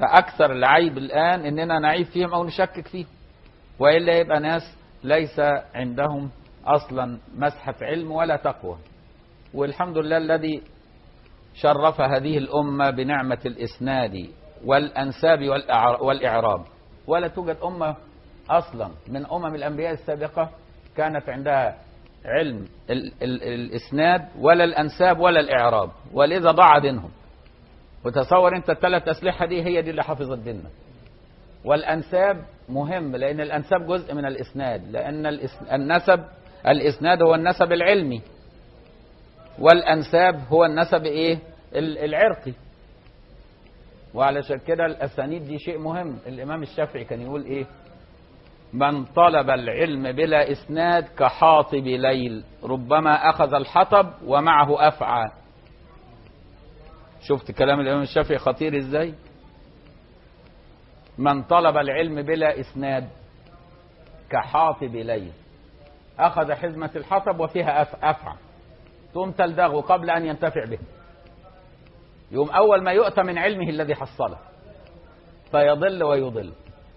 فأكثر العيب الآن إننا نعيب فيهم أو نشكك فيهم وإلا يبقى ناس ليس عندهم أصلا مسحة علم ولا تقوى والحمد لله الذي شرف هذه الأمة بنعمة الإسناد والأنساب والإعر- والإعراب ولا توجد أمة أصلا من أمم الأنبياء السابقة كانت عندها علم ال ال الإسناد ولا الأنساب ولا الإعراب ولذا ضاع دينهم وتصور أنت الثلاث أسلحة دي هي دي اللي حفظت ديننا والأنساب مهم لأن الأنساب جزء من الإسناد لأن الإس- النسب الإسناد هو النسب العلمي والأنساب هو النسب إيه ال- العرقي وعلشان كده الأسانيد دي شيء مهم الإمام الشافعي كان يقول إيه من طلب العلم بلا إسناد كحاطب ليل ربما أخذ الحطب ومعه أفعى شفت كلام الإمام الشافعي خطير إزاي من طلب العلم بلا إسناد كحاطب ليل أخذ حزمة الحطب وفيها أف- أفعى ثم تلدغه قبل أن ينتفع به يوم أول ما يؤتى من علمه الذي حصله فيضل ويضل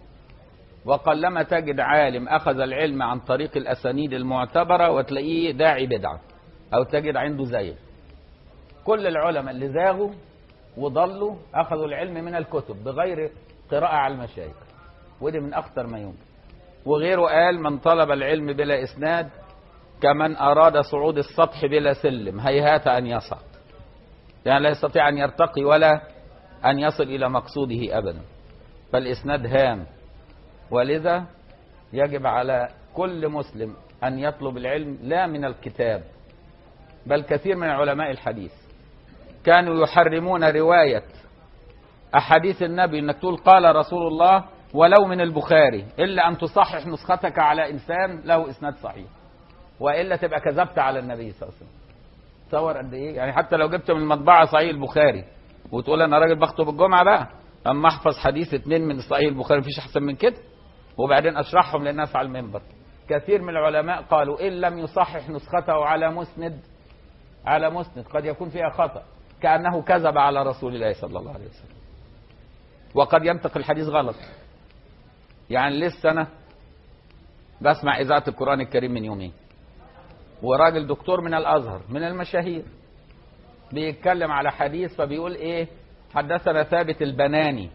وقلما تجد عالم أخذ العلم عن طريق الأسانيد المعتبرة وتلاقيه داعي بدعة أو تجد عنده زيغ كل العلماء اللي زاغوا وضلوا أخذوا العلم من الكتب بغير قراءة على المشايخ ودي من أخطر ما يمكن وغيره قال من طلب العلم بلا إسناد كمن أراد صعود السطح بلا سلم هيهات أن يصعد يعني لا يستطيع أن يرتقي ولا أن يصل إلى مقصوده أبدا فالإسناد هام ولذا يجب على كل مسلم أن يطلب العلم لا من الكتاب بل كثير من علماء الحديث كانوا يحرمون رواية أحاديث النبي أنك تقول قال رسول الله ولو من البخاري إلا أن تصحح نسختك على إنسان له إسناد صحيح وإلا تبقى كذبت على النبي صلى الله عليه وسلم تصور قد إيه يعني حتى لو جبت من المطبعة صحيح البخاري وتقول أنا راجل بخطب الجمعة بقى أما أحفظ حديث اتنين من صحيح البخاري مفيش أحسن من كده وبعدين أشرحهم للناس على المنبر كثير من العلماء قالوا إن لم يصحح نسخته على مسند على مسند قد يكون فيها خطأ كأنه كذب على رسول الله صلى الله عليه وسلم وقد ينطق الحديث غلط يعني لسه أنا بسمع إذاعة القرآن الكريم من يومين وراجل دكتور من الأزهر من المشاهير بيتكلم على حديث فبيقول إيه حدثنا ثابت البناني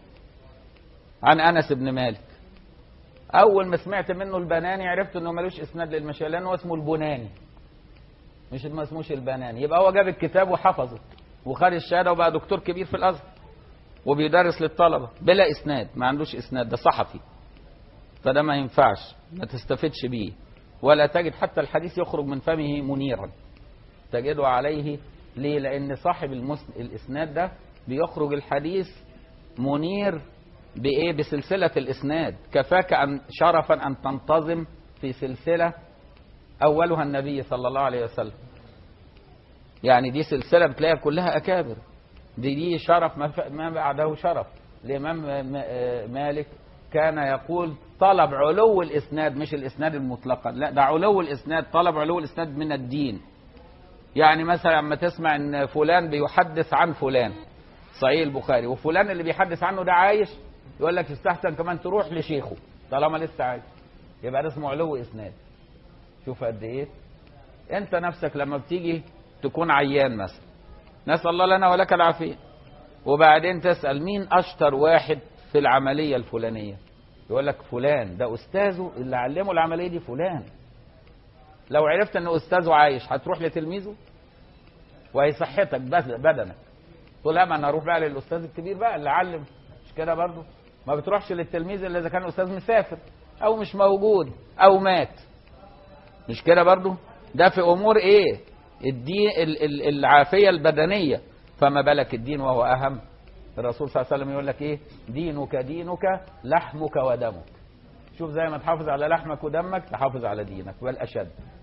عن أنس بن مالك أول ما سمعت منه البناني عرفت إنه ملوش إسناد للمشاهير لأنه اسمه البناني مش ما اسموش البناني يبقى هو جاب الكتاب وحفظه وخد الشهادة وبقى دكتور كبير في الأزهر وبيدرس للطلبة بلا إسناد ما عندوش إسناد ده صحفي فده ما ينفعش ما تستفدش بيه ولا تجد حتى الحديث يخرج من فمه منيرا تجده عليه ليه لأن صاحب المسن... الإسناد ده بيخرج الحديث منير بإيه بسلسلة الإسناد كفاك أن شرفا أن تنتظم في سلسلة أولها النبي صلى الله عليه وسلم يعني دي سلسلة بتلاقيها كلها أكابر دي دي شرف ما, ف... ما بعده شرف الإمام م- م- مالك كان يقول طلب علو الإسناد مش الإسناد المطلقا لا ده علو الإسناد طلب علو الإسناد من الدين يعني مثلا لما تسمع ان فلان بيحدث عن فلان صحيح البخاري وفلان اللي بيحدث عنه ده عايش يقول لك يستحسن كمان تروح لشيخه طالما لسه عايش يبقى ده اسمه علو اسناد شوف قد ايه انت نفسك لما بتيجي تكون عيان مثلا نسال الله لنا ولك العافيه وبعدين تسال مين اشطر واحد في العمليه الفلانيه يقول لك فلان ده استاذه اللي علمه العمليه دي فلان لو عرفت ان استاذه عايش هتروح لتلميذه وهيصحتك بس بدنك تقول لا ما انا اروح بقى للاستاذ الكبير بقى اللي علم مش كده برضه ما بتروحش للتلميذ الا اذا كان الاستاذ مسافر او مش موجود او مات مش كده برضه ده في امور ايه الدين ال- ال- العافيه البدنيه فما بالك الدين وهو اهم الرسول صلى الله عليه وسلم يقول لك ايه دينك دينك لحمك ودمك شوف زي ما تحافظ على لحمك ودمك تحافظ على دينك بل اشد